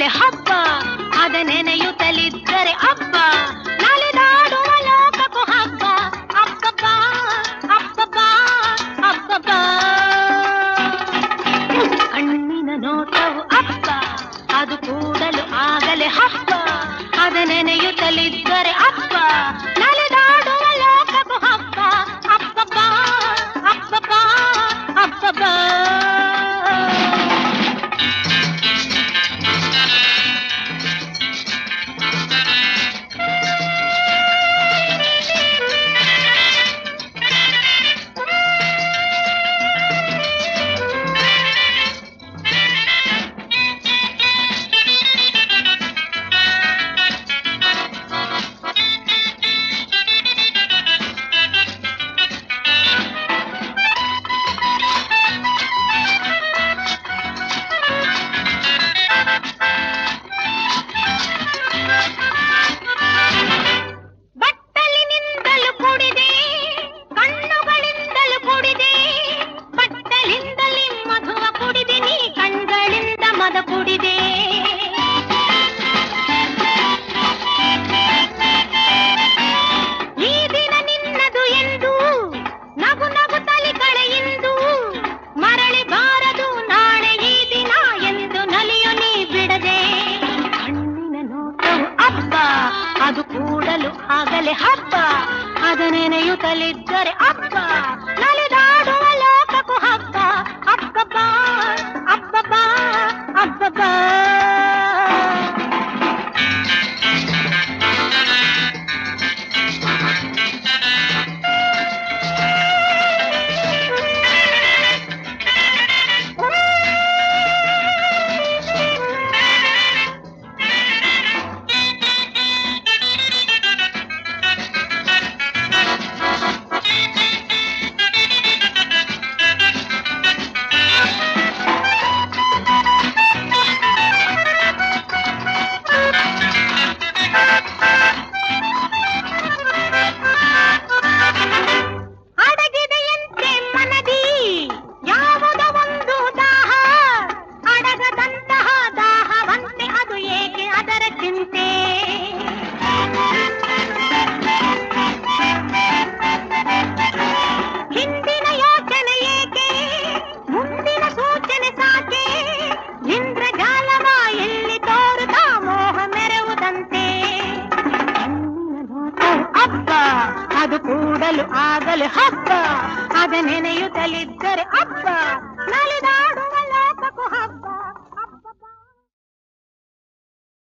ಆಗಲೇ ಹಬ್ಬ ಅದ ನೆನೆಯುತ್ತಲಿದ್ದರೆ ಹಬ್ಬ ನಲಿದಾಡುವ ಲೋಕಕ್ಕೂ ಹಬ್ಬ ಅಬ್ಬಬ್ಬ ಅಬ್ಬಬ್ಬ ಅಬ್ಬಬ್ಬ ಕಣ್ಣಿನ ನೋಟವು ಹಬ್ಬ ಅದು ಕೂಡಲು ಆಗಲೇ ಹಬ್ಬ ಅದ ನೆನೆಯುತ್ತಲಿದ್ದರೆ ಹಬ್ಬ ನಲಿದಾಡುವ ಲೋಕಕ್ಕೂ ಹಬ್ಬ ಅಬ್ಬಬ್ಬ ಅಬ್ಬಬ್ಬ ಅಬ್ಬಬ್ಬ ಬಟ್ಟಲಿನಿಂದಲೂ ಕುಡಿದೆ ಕಣ್ಣುಗಳಿಂದಲೂ ಕುಡಿದೆ ಬಟ್ಟಲಿಂದಲೇ ಮಧುವ ಕುಡಿದೆ ನೀ ಕಣ್ಗಳಿಂದ ಮದ ಕುಡಿದೆ ಈ ದಿನ ನಿನ್ನದು ಎಂದು ನಗು ನಗು ತಲೆ ಕಳೆಯಿಂದ ಮರಳಿ ಬಾರದು ನಾಳೆ ಈ ದಿನ ಎಂದು ನಲಿಯು ನೀ ಬಿಡದೆ ಕಣ್ಣಿನ ನೋಟವು ಹಬ್ಬ ಅದು ಕೂಡಲು ಆಗಲೇ ಹಬ್ಬ ಅದು ನೆನೆಯುತ್ತಲಿದ್ದರೆ ಹಬ್ಬ ನಲಿದಾಡುವ ಲೋಕಕ್ಕೂ ಹಬ್ಬ ಅಬ್ಬಬ್ಬ ಅಬ್ಬಬ್ಬ ಅಬ್ಬಬ್ಬ ಅಡಗಿದೆಯಂತೆ ಮನದಿ ಯಾವುದೋ ಒಂದು ದಾಹ ಅಡಗದಂತಹ ದಾಹವಂತೆ ಅದು ಏಕೆ ಅದರ ಚಿಂತೆ ಹಿಂದಿನ ಯೋಚನೆ ಏಕೆ ಮುಂದಿನ ಸೂಚನೆ ಸಾಕೆ ಇಂದ್ರಜಾಲವ ಎಲ್ಲಿ ತೋರುತ್ತಾ ಮೋಹ ಮೆರೆವುದಂತೆ ಕಣ್ಣಿನ ನೋಟವು ಹಬ್ಬ ಅದು ಕೂಡಲು ಆಗಲು ಹಬ್ಬ ಅದ ನೆನೆಯುತ್ತಲಿದ್ದರೆ ಹಬ್ಬ ನಲಿದಾಡು